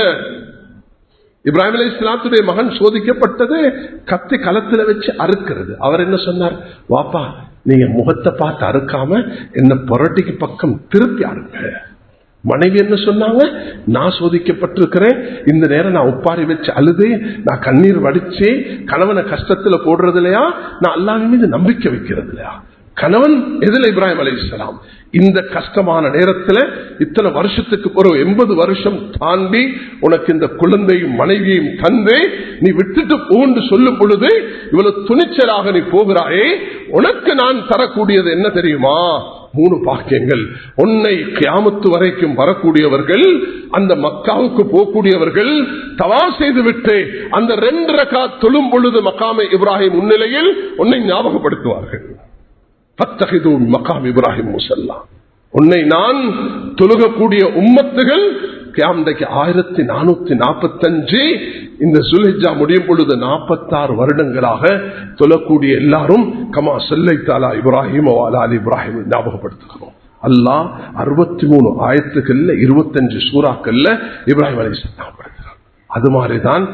இப்ராஹிம் அலி இஸ்லாத்துடைய மகன் சோதிக்கப்பட்டது கத்தி களத்துல வச்சு அறுக்கிறது அவர் என்ன சொன்னார் வாப்பா நீங்க முகத்தை பார்த்து அறுக்காம என்ன புரட்டிக்கு பக்கம் திருப்பி அறுங்க மனைவி என்ன சொன்னாங்க நான் சோதிக்கப்பட்டிருக்கிறேன் இந்த நேரம் நான் உப்பாரி வச்சு அழுது நான் கண்ணீர் வடிச்சு கணவனை கஷ்டத்துல போடுறது இல்லையா நான் அல்லாவின் மீது நம்பிக்கை வைக்கிறது இல்லையா கணவன் எதில் இப்ராஹிம் அலி இஸ்லாம் இந்த கஷ்டமான நேரத்தில் இத்தனை வருஷத்துக்கு பிறகு எண்பது வருஷம் தாண்டி உனக்கு இந்த குழந்தையும் மனைவியையும் தந்து நீ விட்டுட்டு போன்று சொல்லும் பொழுது இவ்வளவு துணிச்சலாக நீ போகிறாயே உனக்கு நான் தரக்கூடியது என்ன தெரியுமா மூணு பாக்கியங்கள் உன்னை கியாமத்து வரைக்கும் வரக்கூடியவர்கள் அந்த மக்காவுக்கு போகக்கூடியவர்கள் தவா செய்து விட்டு அந்த ரெண்டு ரகா தொழும் பொழுது மக்காமை இப்ராஹிம் முன்னிலையில் உன்னை ஞாபகப்படுத்துவார்கள் பத்தகிது மகாம் இப்ராஹிம் முசல்லா உன்னை நான் தொழுகக்கூடிய உம்மத்துகள் கியாமடைக்கு ஆயிரத்தி நானூத்தி நாற்பத்தி அஞ்சு இந்த சுல்ஹிஜா முடியும் பொழுது நாற்பத்தாறு வருடங்களாக தொழக்கூடிய எல்லாரும் கமா செல்லை தாலா இப்ராஹிம் அலி இப்ராஹிம் ஞாபகப்படுத்துகிறோம் அல்லாஹ் அறுபத்தி மூணு ஆயிரத்துக்கள்ல இருபத்தஞ்சு சூறாக்கள்ல இப்ராஹிம் அலி ஞாபகப்படுத்துகிறார் அது மாதிரிதான்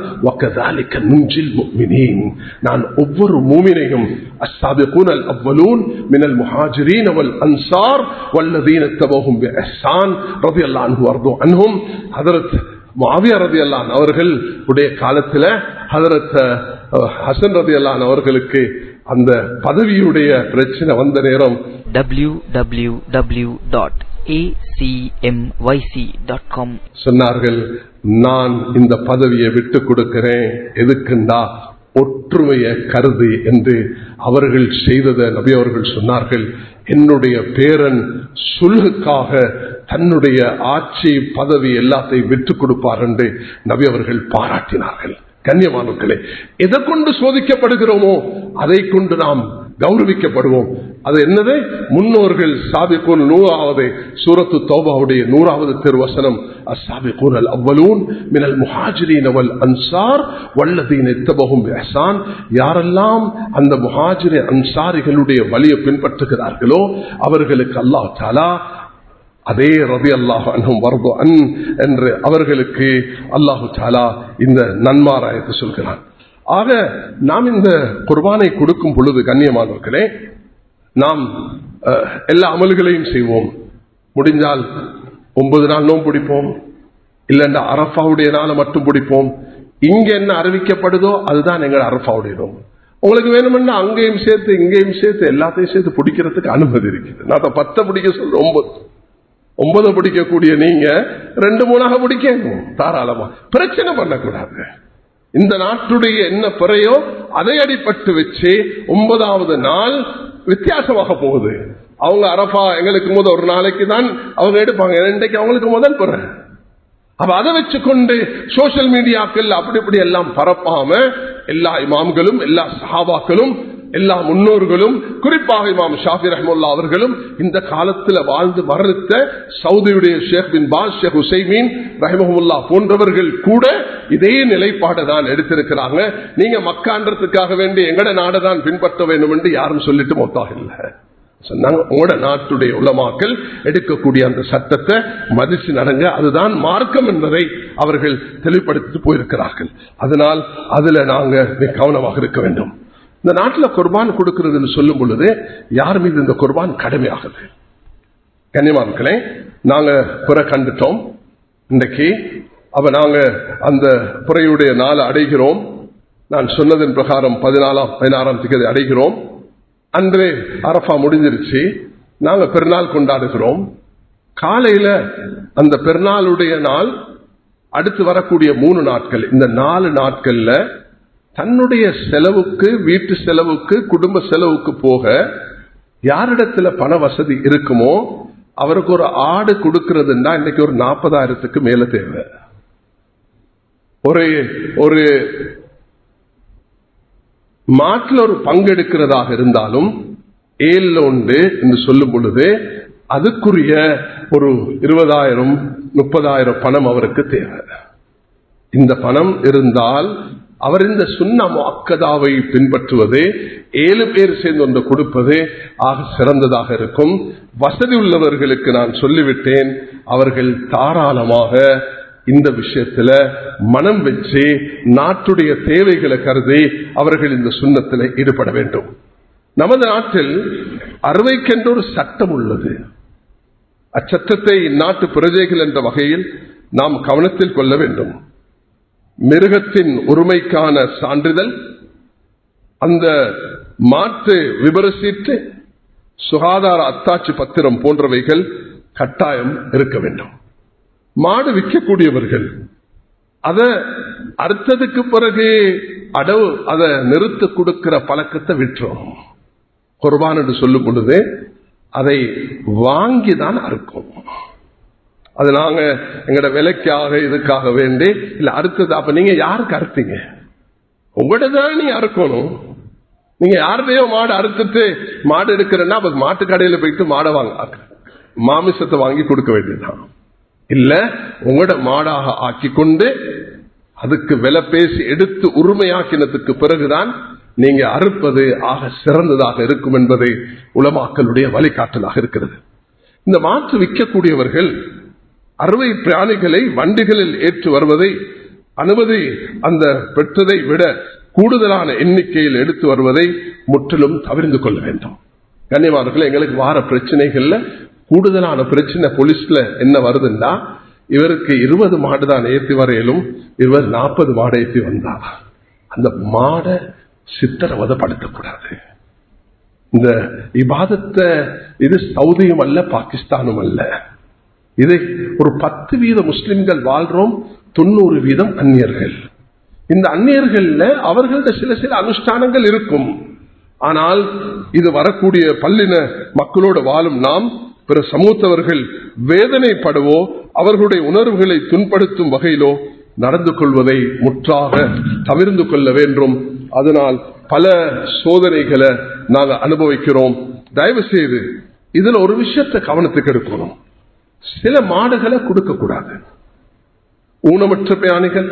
நான் ஒவ்வொரு மூமினையும் السابقون الأولون من المهاجرين والأنصار والذين اتبعهم بإحسان رضي الله عنه وارضوا عنهم حضرت மாவியா ரதி அல்லான் அவர்கள் உடைய காலத்துல ஹதரத் ஹசன் ரதி அல்லான் அவர்களுக்கு அந்த பதவியுடைய பிரச்சனை வந்த நேரம் www.acmyc.com சொன்னார்கள் நான் இந்த பதவியை விட்டு கொடுக்கிறேன் எதுக்குண்டா ஒற்றுமையை கருது என்று அவர்கள் செய்ததை நபி அவர்கள் சொன்னார்கள் என்னுடைய பேரன் சுல்குக்காக தன்னுடைய ஆட்சி பதவி எல்லாத்தையும் விட்டுக் கொடுப்பார் என்று நபி அவர்கள் பாராட்டினார்கள் கண்ணியமானவர்களே எதை கொண்டு சோதிக்கப்படுகிறோமோ அதை கொண்டு நாம் கௌரவிக்கப்படுவோம் அது என்னது முன்னோர்கள் சாபிக்கூன் நூறாவது சூரத்து தோபாவுடைய நூறாவது திருவசனம் அசாபிக்கூன் அல் அவ்வலூன் மினல் முஹாஜிரின் அவல் அன்சார் வல்லதீன் எத்தபகும் எஹசான் யாரெல்லாம் அந்த முஹாஜிரி அன்சாரிகளுடைய வழியை பின்பற்றுகிறார்களோ அவர்களுக்கு அல்லாஹ் தாலா அதே ரவி அல்லாஹ் அன்ஹும் வரது அன் என்று அவர்களுக்கு அல்லாஹு தாலா இந்த நன்மாராயத்தை சொல்கிறான் ஆக நாம் இந்த குர்பானை கொடுக்கும் பொழுது கண்ணியமானவர்களே நாம் அஹ், எல்லா அமல்களையும் செய்வோம் முடிஞ்சால் ஒன்பது நாள் நோம் பிடிப்போம் இல்லைன்னா அரஃபாவுடைய நாளை மட்டும் பிடிப்போம் இங்க என்ன அறிவிக்கப்படுதோ அதுதான் எங்கள் அரஃபாவுடைய நோம் உங்களுக்கு வேணும்னா அங்கேயும் சேர்த்து இங்கேயும் சேர்த்து எல்லாத்தையும் சேர்த்து பிடிக்கிறதுக்கு அனுமதி இருக்குது நான் அதை பத்தை பிடிக்க சொல்றேன் ஒன்பது ஒன்பது பிடிக்கக்கூடிய நீங்க ரெண்டு மூணாக பிடிக்கணும் தாராளமா பிரச்சனை பண்ணக்கூடாது இந்த நாட்டுடைய என்ன பிறையோ அதை அடிப்பட்டு வச்சு ஒன்பதாவது நாள் வித்தியாசமாக போகுது அவங்க அரபா எங்களுக்கு முதல் ஒரு நாளைக்கு தான் அவங்க எடுப்பாங்க இன்றைக்கு அவங்களுக்கு முதல் பிற அப்ப அதை வச்சுக்கொண்டு சோசியல் மீடியாக்கள் அப்படி இப்படி எல்லாம் பரப்பாம எல்லா இமாம்களும் எல்லா சஹாபாக்களும் எல்லா முன்னோர்களும் குறிப்பாக இமாம் ஷாஃபி ரஹமுல்லா அவர்களும் இந்த காலத்தில் வாழ்ந்து மரணித்த சவுதியுடைய ஷேக் பின் பாஸ் ஷேக் ஹுசைமீன் ரஹமுல்லா போன்றவர்கள் கூட இதே நிலைப்பாடை தான் எடுத்திருக்கிறாங்க நீங்க மக்கான்றதுக்காக வேண்டி எங்கட நாடை தான் பின்பற்ற வேண்டும் என்று யாரும் சொல்லிட்டு மொத்தம் இல்லை சொன்னாங்க உங்களோட நாட்டுடைய உலமாக்கள் எடுக்கக்கூடிய அந்த சட்டத்தை மதிச்சு நடங்க அதுதான் மார்க்கம் என்பதை அவர்கள் தெளிவுபடுத்திட்டு போயிருக்கிறார்கள் அதனால் அதுல நாங்க மிக கவனமாக இருக்க வேண்டும் இந்த நாட்டில் குர்பான் கொடுக்கிறதுன்னு சொல்லும் பொழுது யார் மீது இந்த குர்பான் கடமையாகுது கன்னிமான்களே நாங்க புற கண்டுட்டோம் இன்றைக்கு அப்ப நாங்க அந்த புறையுடைய நாளை அடைகிறோம் நான் சொன்னதன் பிரகாரம் பதினாலாம் பதினாறாம் திகதி அடைகிறோம் அன்றே அரஃபா முடிஞ்சிருச்சு நாங்க பெருநாள் கொண்டாடுகிறோம் காலையில அந்த பெருநாளுடைய நாள் அடுத்து வரக்கூடிய மூணு நாட்கள் இந்த நாலு நாட்கள்ல தன்னுடைய செலவுக்கு வீட்டு செலவுக்கு குடும்ப செலவுக்கு போக யாரிடத்துல பண வசதி இருக்குமோ அவருக்கு ஒரு ஆடு கொடுக்கறதுன்னா இன்னைக்கு ஒரு நாற்பதாயிரத்துக்கு மேல தேவை ஒரு ஒரு மாட்டில் ஒரு பங்கெடுக்கிறதாக இருந்தாலும் ஏழு உண்டு என்று சொல்லும் பொழுது அதுக்குரிய ஒரு இருபதாயிரம் முப்பதாயிரம் பணம் அவருக்கு தேவை இந்த பணம் இருந்தால் அவர் இந்த சுண்ண அக்கதாவை பின்பற்றுவது ஏழு பேர் சேர்ந்து ஒன்று கொடுப்பது ஆக சிறந்ததாக இருக்கும் வசதி உள்ளவர்களுக்கு நான் சொல்லிவிட்டேன் அவர்கள் தாராளமாக இந்த விஷயத்துல மனம் வச்சு நாட்டுடைய தேவைகளை கருதி அவர்கள் இந்த சுண்ணத்தில் ஈடுபட வேண்டும் நமது நாட்டில் அறுவைக்கென்ற ஒரு சட்டம் உள்ளது அச்சட்டத்தை இந்நாட்டு பிரஜைகள் என்ற வகையில் நாம் கவனத்தில் கொள்ள வேண்டும் மிருகத்தின் உரிமைக்கான சான்றிதழ் அந்த மாட்டு விபரசீட்டு சுகாதார அத்தாட்சி பத்திரம் போன்றவைகள் கட்டாயம் இருக்க வேண்டும் மாடு விற்கக்கூடியவர்கள் அத அறுத்ததுக்கு பிறகு அடவு அதை நிறுத்த கொடுக்கிற பழக்கத்தை விட்டுரும் குர்பான் என்று சொல்லும் பொழுது அதை வாங்கிதான் அறுக்கும் அது நாங்க எங்கட விலைக்காக இதுக்காக வேண்டி இல்ல அறுத்தது அப்ப நீங்க யாருக்கு அறுத்தீங்க உங்கள்கிட்ட தான் நீங்க அறுக்கணும் நீங்க யாருடையோ மாடு அறுத்துட்டு மாடு எடுக்கிறன்னா அப்ப மாட்டு கடையில போயிட்டு மாடை வாங்க மாமிசத்தை வாங்கி கொடுக்க வேண்டியதுதான் இல்ல உங்களோட மாடாக ஆக்கி கொண்டு அதுக்கு விலை பேசி எடுத்து உரிமையாக்கினதுக்கு பிறகுதான் நீங்க அறுப்பது ஆக சிறந்ததாக இருக்கும் என்பதை உலமாக்களுடைய வழிகாட்டலாக இருக்கிறது இந்த மாற்று விற்கக்கூடியவர்கள் அறுவை பிராணிகளை வண்டிகளில் ஏற்று வருவதை அனுமதி அந்த பெற்றதை விட கூடுதலான எண்ணிக்கையில் எடுத்து வருவதை முற்றிலும் தவிர்த்து கொள்ள வேண்டும் கண்ணியமானவர்கள் எங்களுக்கு வார பிரச்சனைகள்ல கூடுதலான பிரச்சனை போலீஸ்ல என்ன வருதுன்னா இவருக்கு இருபது மாடு தான் ஏற்றி வரையிலும் இவர் நாற்பது மாடை ஏற்றி வந்தார் அந்த மாடை சித்திரவதப்படுத்தக்கூடாது இந்த இபாதத்தை இது சவுதியும் அல்ல பாகிஸ்தானும் அல்ல இதை ஒரு பத்து வீத முஸ்லிம்கள் வாழ்றோம் தொண்ணூறு வீதம் அந்நியர்கள் இந்த அந்நியர்கள்ல அவர்கள்ட்ட சில சில அனுஷ்டானங்கள் இருக்கும் ஆனால் இது வரக்கூடிய பல்லின மக்களோடு வாழும் நாம் பிற சமூகத்தவர்கள் வேதனைப்படுவோ அவர்களுடைய உணர்வுகளை துன்படுத்தும் வகையிலோ நடந்து கொள்வதை முற்றாக தவிர்ந்து கொள்ள வேண்டும் அதனால் பல சோதனைகளை நாங்கள் அனுபவிக்கிறோம் தயவு செய்து இதுல ஒரு விஷயத்தை கவனத்துக்கு எடுக்கணும் சில மாடுகளை கொடுக்க கூடாது ஊனமற்ற பிராணிகள்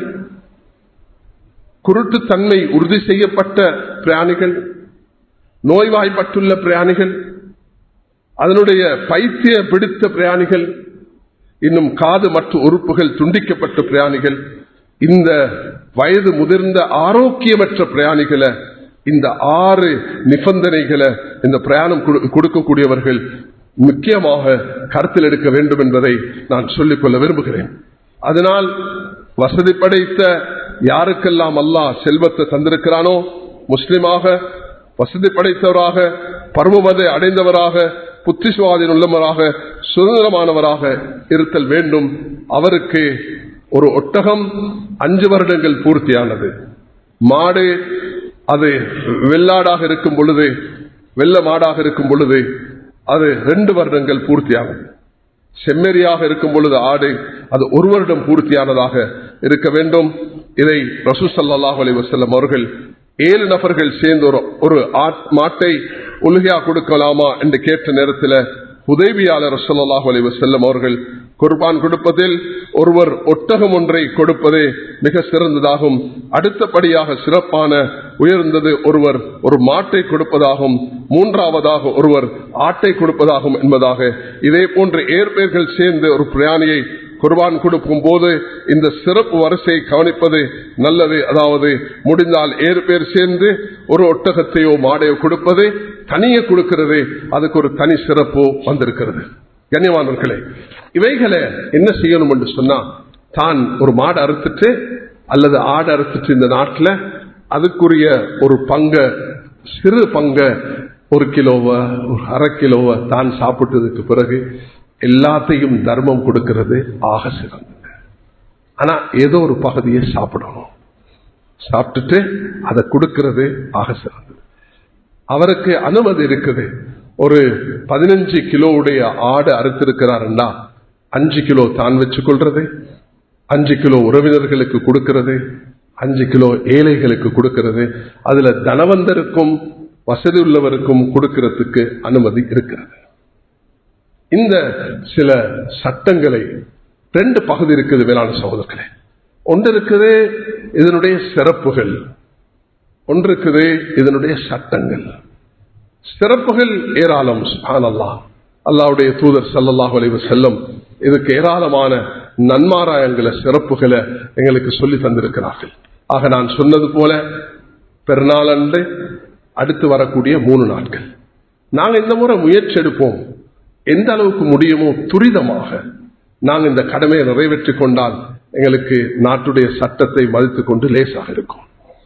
குருட்டு தன்மை உறுதி செய்யப்பட்ட பிராணிகள் நோய்வாய்ப்பட்டுள்ள பிராணிகள் அதனுடைய பைத்திய பிடித்த பிராணிகள் இன்னும் காது மற்றும் உறுப்புகள் துண்டிக்கப்பட்ட பிராணிகள் இந்த வயது முதிர்ந்த ஆரோக்கியமற்ற பிரயாணிகளை இந்த ஆறு நிபந்தனைகளை இந்த பிரயாணம் கொடுக்கக்கூடியவர்கள் முக்கியமாக கருத்தில் எடுக்க வேண்டும் என்பதை நான் சொல்லிக்கொள்ள விரும்புகிறேன் அதனால் வசதி படைத்த யாருக்கெல்லாம் அல்லாஹ் செல்வத்தை தந்திருக்கிறானோ முஸ்லிமாக வசதி படைத்தவராக பருவமதை அடைந்தவராக புத்திசுவாதீன் உள்ளவராக சுதந்திரமானவராக இருத்தல் வேண்டும் அவருக்கு ஒரு ஒட்டகம் அஞ்சு வருடங்கள் பூர்த்தியானது மாடு அது வெள்ளாடாக இருக்கும் பொழுது வெள்ள மாடாக இருக்கும் பொழுது அது ரெண்டு வருடங்கள் பூர்த்தியானது செம்மறியாக இருக்கும் பொழுது ஆடு அது ஒரு வருடம் பூர்த்தியானதாக இருக்க வேண்டும் இதை ரசூ சல்லாஹ் அலி வசல்லம் அவர்கள் ஏழு நபர்கள் சேர்ந்து ஒரு ஒரு மாட்டை உலகையா கொடுக்கலாமா என்று கேட்ட நேரத்தில் உதவியாளர் ரசல்லாஹு அலி வசல்லம் அவர்கள் குர்பான் கொடுப்பதில் ஒருவர் ஒட்டகம் ஒன்றை கொடுப்பதே மிக சிறந்ததாகும் அடுத்தபடியாக சிறப்பான உயர்ந்தது ஒருவர் ஒரு மாட்டை கொடுப்பதாகும் மூன்றாவதாக ஒருவர் ஆட்டை கொடுப்பதாகும் என்பதாக இதே போன்ற ஏற்பேர்கள் சேர்ந்து ஒரு பிரயாணியை குர்பான் கொடுக்கும் போது இந்த சிறப்பு வரிசையை கவனிப்பது நல்லது அதாவது முடிந்தால் ஏறு பேர் சேர்ந்து ஒரு ஒட்டகத்தையோ மாடையோ கொடுப்பது தனியே கொடுக்கிறது அதுக்கு ஒரு தனி சிறப்பு வந்திருக்கிறது கண்ணியமானவர்களே இவைகளை என்ன செய்யணும் என்று சொன்னா தான் ஒரு மாடு அறுத்துட்டு அல்லது ஆடு அறுத்துட்டு இந்த நாட்டில் அதுக்குரிய ஒரு பங்க சிறு பங்க ஒரு கிலோவ ஒரு அரை கிலோவ தான் சாப்பிட்டதுக்கு பிறகு எல்லாத்தையும் தர்மம் கொடுக்கிறது ஆக சிறந்தது ஆனா ஏதோ ஒரு பகுதியை சாப்பிடணும் சாப்பிட்டுட்டு அதை கொடுக்கிறது ஆக சிறந்தது அவருக்கு அனுமதி இருக்குது ஒரு பதினஞ்சு கிலோவுடைய ஆடு அறுத்திருக்கிறாருன்னா அஞ்சு கிலோ தான் வச்சுக் கொள்றது அஞ்சு கிலோ உறவினர்களுக்கு கொடுக்கிறது அஞ்சு கிலோ ஏழைகளுக்கு கொடுக்கிறது அதுல தனவந்தருக்கும் வசதி உள்ளவருக்கும் கொடுக்கிறதுக்கு அனுமதி இருக்கிறது இந்த சில சட்டங்களை ரெண்டு பகுதி இருக்குது வேளாண் சகோதரர்களே ஒன்று இருக்குது இதனுடைய சிறப்புகள் ஒன்று இருக்குது இதனுடைய சட்டங்கள் சிறப்புகள் ஏராளம் அல்லா அல்லாவுடைய தூதர் சல்லல்லாஹ் அலைவு செல்லம் இதுக்கு ஏராளமான நன்மாராயங்களை சிறப்புகளை எங்களுக்கு சொல்லி தந்திருக்கிறார்கள் ஆக நான் சொன்னது போல பெருநாளன்று அடுத்து வரக்கூடிய மூணு நாட்கள் நாங்கள் இந்த முறை முயற்சி எடுப்போம் எந்த அளவுக்கு முடியுமோ துரிதமாக நாங்கள் இந்த கடமையை நிறைவேற்றிக் கொண்டால் எங்களுக்கு நாட்டுடைய சட்டத்தை மதித்துக் கொண்டு லேசாக இருக்கும்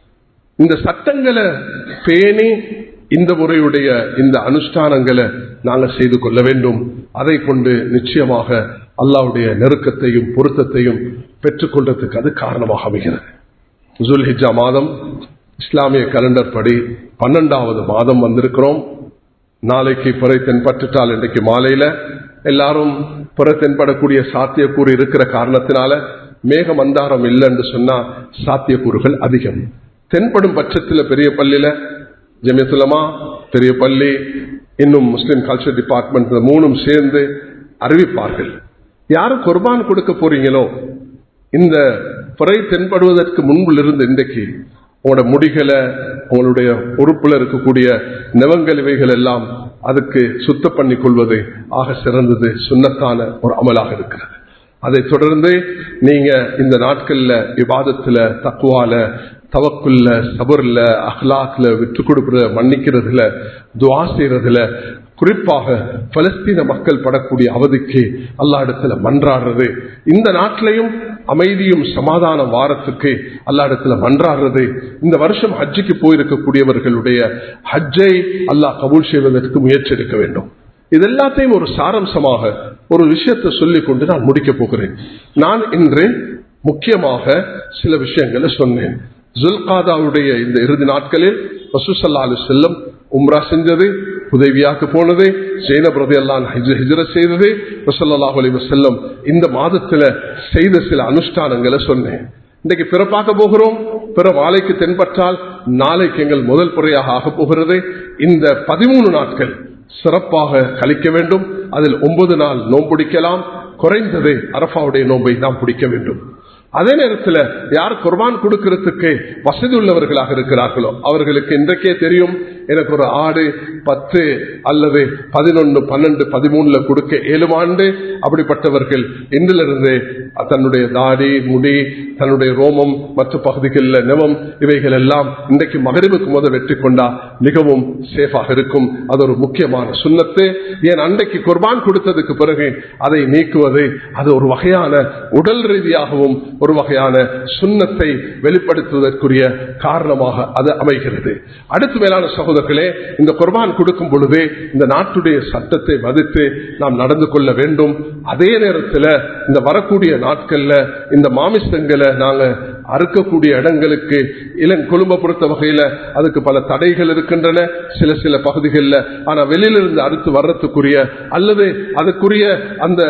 இந்த சட்டங்களை பேணி இந்த முறையுடைய இந்த அனுஷ்டானங்களை நாங்கள் செய்து கொள்ள வேண்டும் அதை கொண்டு நிச்சயமாக அல்லாவுடைய நெருக்கத்தையும் பொருத்தத்தையும் பெற்றுக்கொள்றதுக்கு அது காரணமாக அமைகிறது ஜுல்ஹிஜா மாதம் இஸ்லாமிய கலண்டர் படி பன்னெண்டாவது மாதம் வந்திருக்கிறோம் நாளைக்கு பிறை தென்பட்டுட்டால் இன்றைக்கு மாலையில எல்லாரும் பிற தென்படக்கூடிய சாத்தியக்கூறு இருக்கிற காரணத்தினால மேக மந்தாரம் இல்லை என்று சொன்னா சாத்தியக்கூறுகள் அதிகம் தென்படும் பட்சத்தில் பெரிய பள்ளியில ஜெமியத்துலமா பெரிய பள்ளி இன்னும் முஸ்லிம் கல்ச்சர் டிபார்ட்மெண்ட் மூணும் சேர்ந்து அறிவிப்பார்கள் யாரு குர்பான் கொடுக்க போறீங்களோ இந்த பிறை தென்படுவதற்கு முன்பில் இருந்து இன்றைக்கு உங்களோட முடிகளை உங்களுடைய உறுப்புல இருக்கக்கூடிய நிவங்கள் இவைகள் எல்லாம் அதுக்கு சுத்த பண்ணி கொள்வது ஆக சிறந்தது சுண்ணத்தான ஒரு அமலாக இருக்கிறது அதை தொடர்ந்து நீங்க இந்த நாட்கள்ல விவாதத்துல தக்குவால தவக்குல்ல சபர்ல அஹ்லாக்ல விட்டு கொடுக்கறத மன்னிக்கிறதுல துவா செய்யறதுல குறிப்பாக பலஸ்தீன மக்கள் படக்கூடிய அவதிக்கு அல்லா இடத்துல மன்றாடுறது இந்த நாட்டிலையும் அமைதியும் சமாதான வாரத்துக்கு அல்லா இடத்துல மன்றாடுறது இந்த வருஷம் ஹஜ்ஜுக்கு போயிருக்கக்கூடியவர்களுடைய ஹஜ்ஜை அல்லாஹ் கபூல் செய்வதற்கு முயற்சி எடுக்க வேண்டும் இது எல்லாத்தையும் ஒரு சாரம்சமாக ஒரு விஷயத்தை சொல்லிக் கொண்டு நான் முடிக்க போகிறேன் நான் இன்று முக்கியமாக சில விஷயங்களை சொன்னேன் ஜுல்காதாவுடைய இந்த இறுதி நாட்களில் வசூசல்லா அலு செல்லம் உம்ரா செஞ்சது உதவியாக்கு போனது ஜெயினப் ரதி அல்லான் ஹிஜர செய்தது வசல்லாஹ் அலி வசல்லம் இந்த மாதத்துல செய்த சில அனுஷ்டானங்களை சொன்னேன் இன்றைக்கு பிற பார்க்க போகிறோம் பிற மாலைக்கு தென்பற்றால் நாளைக்கு எங்கள் முதல் முறையாக ஆக போகிறது இந்த பதிமூணு நாட்கள் சிறப்பாக கழிக்க வேண்டும் அதில் ஒன்பது நாள் நோம்பிடிக்கலாம் குறைந்தது அரபாவுடைய நோன்பை நாம் பிடிக்க வேண்டும் அதே நேரத்தில் யார் குர்பான் கொடுக்கிறதுக்கு வசதி உள்ளவர்களாக இருக்கிறார்களோ அவர்களுக்கு இன்றைக்கே தெரியும் எனக்கு ஒரு ஆடு பத்து அல்லது பதினொன்று பன்னெண்டு பதிமூணுல கொடுக்க ஏழுமாண்டு அப்படிப்பட்டவர்கள் இன்றிலிருந்து தன்னுடைய தாடி முடி தன்னுடைய ரோமம் மற்ற பகுதிகளில் நிவம் இவைகள் எல்லாம் இன்றைக்கு மகரிவுக்கு முதல் வெற்றி கொண்டா மிகவும் சேஃபாக இருக்கும் அது ஒரு முக்கியமான சுண்ணத்து ஏன் அன்றைக்கு குர்பான் கொடுத்ததுக்கு பிறகு அதை நீக்குவது அது ஒரு வகையான உடல் ரீதியாகவும் ஒரு வகையான சுண்ணத்தை வெளிப்படுத்துவதற்குரிய காரணமாக அது அமைகிறது அடுத்து மேலான சகோதரர்களே இந்த குர்பான் கொடுக்கும் பொழுது இந்த நாட்டுடைய சட்டத்தை மதித்து நாம் நடந்து கொள்ள வேண்டும் அதே நேரத்தில் இந்த வரக்கூடிய நாட்கள்ல இந்த மாமிசங்களை நாங்க அறுக்கக்கூடிய இடங்களுக்கு இளம் குழும பொறுத்த வகையில அதுக்கு பல தடைகள் இருக்கின்றன சில சில பகுதிகளில் ஆனா வெளியிலிருந்து அறுத்து வர்றதுக்குரிய அல்லது அதுக்குரிய அந்த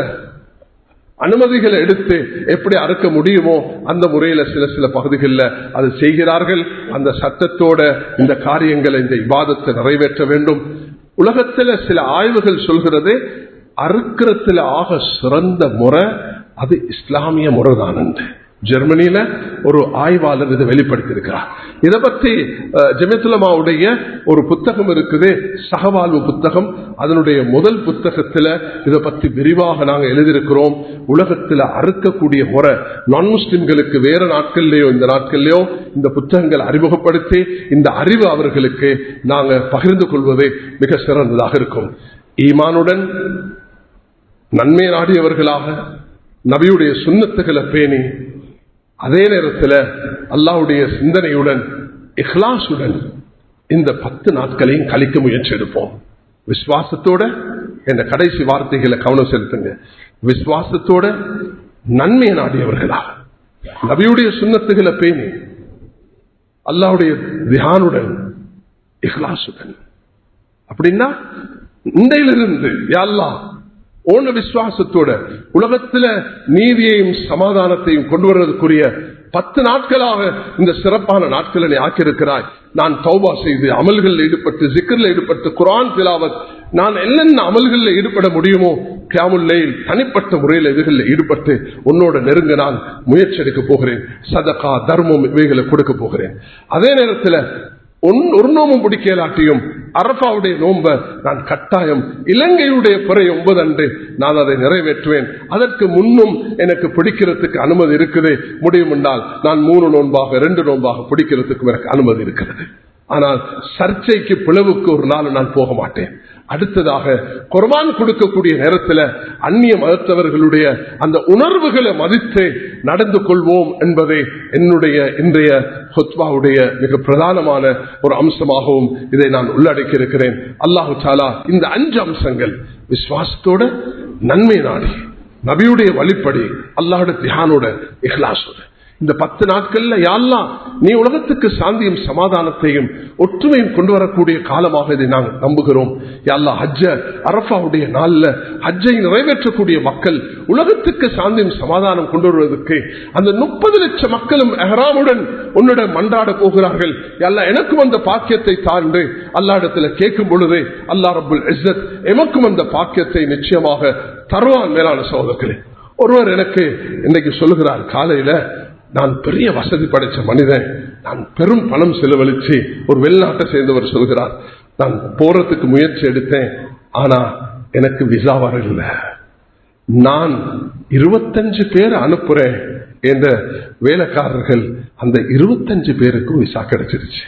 அனுமதிகளை எடுத்து எப்படி அறுக்க முடியுமோ அந்த முறையில சில சில பகுதிகளில் அது செய்கிறார்கள் அந்த சட்டத்தோட இந்த காரியங்களை இந்த இபாதத்தை நிறைவேற்ற வேண்டும் உலகத்தில் சில ஆய்வுகள் சொல்கிறது அறுக்கிறதுல ஆக சிறந்த முறை அது இஸ்லாமிய முறைதான் என்று ஜெர்மனியில ஒரு ஆய்வாளர் இதை வெளிப்படுத்தியிருக்கிறார் இதை பத்தி ஜெமித்துலமாவுடைய ஒரு புத்தகம் இருக்குது சகவாழ்வு புத்தகம் அதனுடைய முதல் புத்தகத்துல இதை பத்தி விரிவாக நாங்க எழுதியிருக்கிறோம் உலகத்துல அறுக்கக்கூடிய முறை நான் முஸ்லிம்களுக்கு வேற நாட்கள்லயோ இந்த நாட்கள்லயோ இந்த புத்தகங்கள் அறிமுகப்படுத்தி இந்த அறிவு அவர்களுக்கு நாங்க பகிர்ந்து கொள்வது மிக சிறந்ததாக இருக்கும் ஈமானுடன் நன்மை நாடியவர்களாக நபியுடைய சுண்ணத்துகளை பேணி அதே நேரத்தில் அல்லாவுடைய சிந்தனையுடன் இஹ்லாசுடன் இந்த பத்து நாட்களையும் கழிக்க முயற்சி எடுப்போம் விசுவாசத்தோட என்ற கடைசி வார்த்தைகளை கவனம் செலுத்துங்க விசுவாசத்தோட நன்மையை நாடியவர்களா நபியுடைய சுண்ணத்துகளை பேணி அல்லாவுடைய தியானுடன் இஹ்லாசுடன் அப்படின்னா இன்றையிலிருந்து யாழ்லா ஓன விசுவாசத்தோட உலகத்துல நீதியையும் சமாதானத்தையும் கொண்டு வருவதற்குரிய பத்து நாட்களாக இந்த சிறப்பான நாட்களை நீ ஆக்கியிருக்கிறாய் நான் தௌபா செய்து அமல்களில் ஈடுபட்டு சிக்கரில் ஈடுபட்டு குரான் திலாவத் நான் என்னென்ன அமல்களில் ஈடுபட முடியுமோ கியாமுல்லையில் தனிப்பட்ட முறையில் இதுகளில் ஈடுபட்டு உன்னோட நெருங்க நான் முயற்சி எடுக்க போகிறேன் சதகா தர்மம் இவைகளை கொடுக்க போகிறேன் அதே நேரத்தில் ஒரு நோமும் பிடிக்கலாட்டியும் அரபாவுடைய நோம்ப நான் கட்டாயம் இலங்கையுடைய பிறை ஒன்பது அன்று நான் அதை நிறைவேற்றுவேன் அதற்கு முன்னும் எனக்கு பிடிக்கிறதுக்கு அனுமதி இருக்குது முடியும் என்றால் நான் மூணு நோன்பாக ரெண்டு நோன்பாக பிடிக்கிறதுக்கு எனக்கு அனுமதி இருக்கிறது ஆனால் சர்ச்சைக்கு பிளவுக்கு ஒரு நாள் நான் போக மாட்டேன் அடுத்ததாக குர்பான் கொடுக்கக்கூடிய நேரத்தில் அந்நிய மதத்தவர்களுடைய அந்த உணர்வுகளை மதித்து நடந்து கொள்வோம் என்பதை என்னுடைய இன்றைய ஹொத்வாவுடைய மிக பிரதானமான ஒரு அம்சமாகவும் இதை நான் உள்ளடக்கி இருக்கிறேன் அல்லாஹு சாலா இந்த அஞ்சு அம்சங்கள் விசுவாசத்தோட நன்மை நாடி நபியுடைய வழிப்படி அல்லாஹோட தியானோட இஹ்லாசோட இந்த பத்து நாட்கள்ல யாரெல்லாம் நீ உலகத்துக்கு சாந்தியும் சமாதானத்தையும் ஒற்றுமையும் கொண்டு வரக்கூடிய காலமாக இதை நாங்கள் நம்புகிறோம் யாழ்லா ஹஜ்ஜ அரபாவுடைய நாள்ல ஹஜ்ஜை நிறைவேற்றக்கூடிய மக்கள் உலகத்துக்கு சாந்தியும் சமாதானம் கொண்டு வருவதற்கு அந்த முப்பது லட்சம் மக்களும் எஹராமுடன் உன்னிடம் மன்றாட போகிறார்கள் அல்ல எனக்கும் அந்த பாக்கியத்தை தாண்டு அல்லா இடத்துல கேட்கும் பொழுது அல்லா ரபுல் இஸ்ஸத் எமக்கும் அந்த பாக்கியத்தை நிச்சயமாக தருவான் மேலான சோதர்களே ஒருவர் எனக்கு இன்னைக்கு சொல்லுகிறார் காலையில நான் பெரிய வசதி படைச்ச மனிதன் நான் பெரும் பணம் செலவழிச்சு ஒரு வெளிநாட்டை சேர்ந்தவர் சொல்கிறார் நான் போறதுக்கு முயற்சி எடுத்தேன் ஆனா எனக்கு விசா வரல நான் இருபத்தஞ்சு பேர் அனுப்புறேன் என்ற வேலைக்காரர்கள் அந்த இருபத்தஞ்சு பேருக்கும் விசா கிடைச்சிருச்சு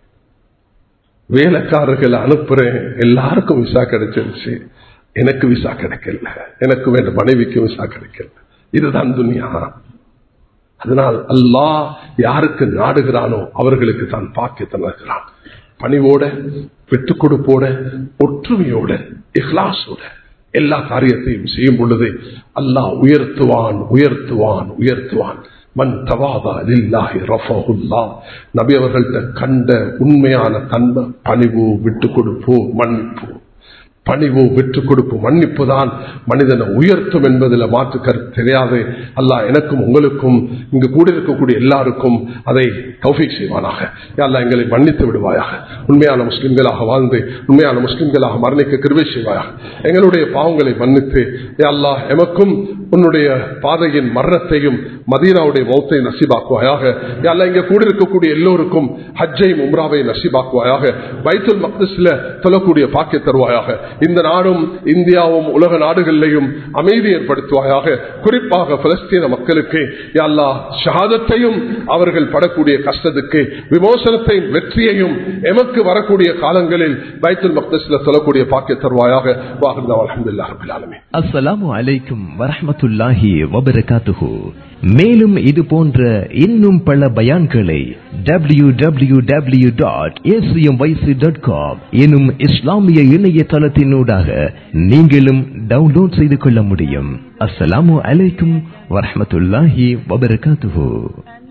வேலைக்காரர்கள் அனுப்புறேன் எல்லாருக்கும் விசா கிடைச்சிருச்சு எனக்கு விசா கிடைக்கல எனக்கு வேண்ட மனைவிக்கு விசா கிடைக்கல இதுதான் துனியா அதனால் அல்லாஹ் யாருக்கு நாடுகிறானோ அவர்களுக்கு தான் பாக்கியத்தை நல்கிறான் பணிவோட விட்டுக் கொடுப்போட ஒற்றுமையோட இஹ்லாசோட எல்லா காரியத்தையும் செய்யும் பொழுது அல்லாஹ் உயர்த்துவான் உயர்த்துவான் உயர்த்துவான் மன் தவாதா இல்லாஹி ரஃபஹுல்லா நபி அவர்கள்ட்ட கண்ட உண்மையான தன்மை பணிவு விட்டுக் கொடுப்போ மன்னிப்பு பணிவு விட்டுக் கொடுப்பு மன்னிப்பு தான் மனிதனை உயர்த்தும் என்பதில் மாற்று கருத்து தெரியாது அல்லா எனக்கும் உங்களுக்கும் இங்கு கூட இருக்கக்கூடிய எல்லாருக்கும் அதை தௌஃபீக் செய்வானாக அல்லா எங்களை மன்னித்து விடுவாயாக உண்மையான முஸ்லிம்களாக வாழ்ந்து உண்மையான முஸ்லிம்களாக மரணிக்க கிருவை செய்வாயாக எங்களுடைய பாவங்களை மன்னித்து அல்லா எமக்கும் உன்னுடைய பாதையின் மரணத்தையும் மதீனாவுடைய மௌத்தை நசிபாக்குவாயாக அல்ல இங்க கூட இருக்கக்கூடிய எல்லோருக்கும் ஹஜ்ஜையும் உம்ராவை நசிபாக்குவாயாக பைத்துல் மக்திஸ்ல சொல்லக்கூடிய பாக்கிய தருவாயாக இந்த நாடும் இந்தியாவும் உலக நாடுகளிலையும் அமைதி ஏற்படுத்துவாயாக குறிப்பாக பலஸ்தீன மக்களுக்கு அல்லா ஷஹாதத்தையும் அவர்கள் படக்கூடிய கஷ்டத்துக்கு விமோசனத்தையும் வெற்றியையும் எமக்கு வரக்கூடிய காலங்களில் பைத்துல் மக்திஸ்ல சொல்லக்கூடிய பாக்கிய தருவாயாக வாகந்தா அலமதுல்லா ரபிலாலுமே அஸ்ஸலாமு அலைக்கும் வரஹ்மத்துல்லாஹி வபரகாத்துஹு மேலும் இது போன்ற இன்னும் பல பயான்களை W W W dot dot com எனும் இஸ்லாமிய இணையதளத்தினூடாக நீங்களும் டவுன்லோட் செய்து கொள்ள முடியும் அஸ்ஸலாமு அலைக்கும் வரஹ்மத்துல்லாஹி வபரகாத்துஹு